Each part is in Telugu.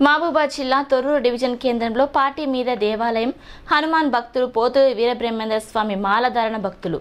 మహబూబాద్ జిల్లా తొర్రూరు డివిజన్ కేంద్రంలో పార్టీ మీద దేవాలయం హనుమాన్ భక్తులు పోతూరి వీరబ్రహ్మేంద్ర స్వామి మాలధారణ భక్తులు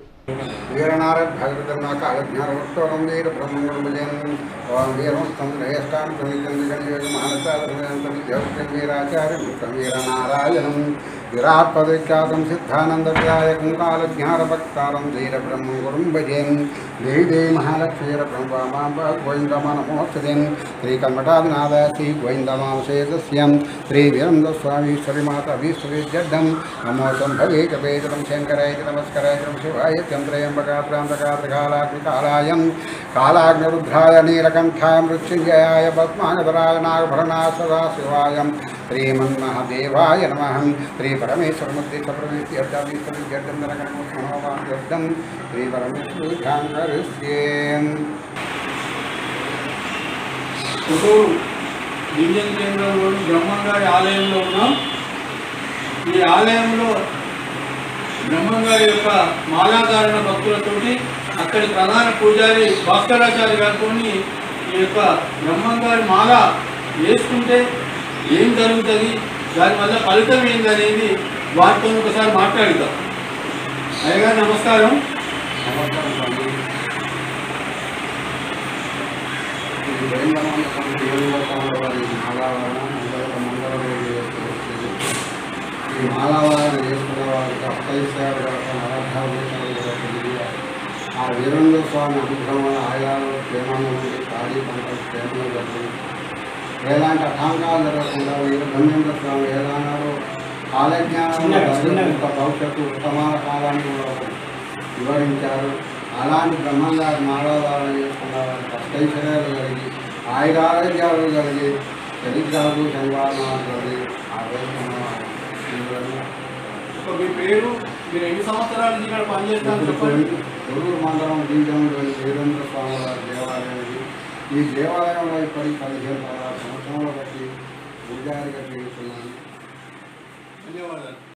వీరనారభాగృతనాకాలజ్ఞానవక్తోరం వీర బ్రహ్మగురుజన్ ఓం వీరమస్తం శ్రేష్టాన్ ప్రవిచంద్రగణయోగమానసారం వీరాచార్యం వీరనారాయణం విరాట్ పదఖ్యాతం సిద్ధానందవ్యాయకం కాలజ్ఞానభక్తారం వీరబ్రహ్మం గురుం భజేన్ దేవి మహాలక్ష్మీర బ్రహ్మాంబ గోవిందమనమోత్సదేన్ శ్రీ కర్మటాదినాథ శ్రీ గోవిందమాంసేదస్యం శ్రీ వీరంద్రస్వామీశ్వరి మాత భీశ్వరీజడ్డం నమో సంభవే కపేతరం శంకరాయ నమస్కరాయ శివాయ చంద్రయంబకాత్రాంతకాత్రికాలాగ్నికాలాయం కాలాగ్నిరుద్రాయ నీలకంఠాయ మృత్యుంజయాయ పద్మాగధరాయ నాగభరణా సదా శివాయం శ్రీమన్మహదేవాయ నమ శ్రీ పరమేశ్వరముద్దిత ప్రవేశ్యర్థం మనోవాద్యం శ్రీ పరమేశ్వరీం పుట్టూరు డివిజన్ కేంద్రంలోని బ్రహ్మంగారి ఆలయంలో ఉన్నాం ఈ ఆలయంలో బ్రహ్మంగారి యొక్క మాలాధారణ భక్తులతోటి అక్కడి ప్రధాన పూజారి భాస్కరాచార్య గారితో ఈ యొక్క బ్రహ్మంగారి మాల వేసుకుంటే ఏం జరుగుతుంది దానివల్ల ఫలితం ఏందనేది వారితో ఒకసారి మాట్లాడుతాం అయ్యగారు నమస్కారం నమస్కారం స్వామి ఈ వేంకటరమణ వేణుగోపాల వారి మాలావరణ అందరూ మంగళవారం చేసుకొచ్చింది ఈ మాలావరణ చేసుకున్న వారికి అప్పయిస్తారు ఆరాధ్యాలు కూడా తెలియాలి ఆ వీరేంద్ర స్వామి అనుగ్రహం వల్ల ఆయాలు ప్రేమను ఉండి ఖాళీ పంటలు ప్రేమను జరిగి ఎలాంటి అటాంకాలు జరగకుండా వీరు బ్రహ్మేంద్ర స్వామి ఏదన్నారో కాలజ్ఞానం భవిష్యత్తు ఉత్తమాల కాలాన్ని కూడా వివరించారు అలాంటి బ్రహ్మంగారి మానవాదాలు చేసుకున్న వారికి అష్టైశ్వర్యాలు కలిగి ఆయురారోగ్యాలు కలిగి చరిత్రాలు శనివారాలు కలిగి ఆ రోజు మన ఒక మీ పేరు మీరు ఎన్ని సంవత్సరాల నుంచి ఇక్కడ పనిచేస్తారని చెప్పండి తొలూరు మండలం దీంట్లోని వీరేంద్ర స్వామి వారి దేవాలయం ఇది ఈ దేవాలయంలో ఇప్పటికి పదిహేను పదహారు సంవత్సరాల బట్టి పూజారిగా చేస్తున్నాను ధన్యవాదాలు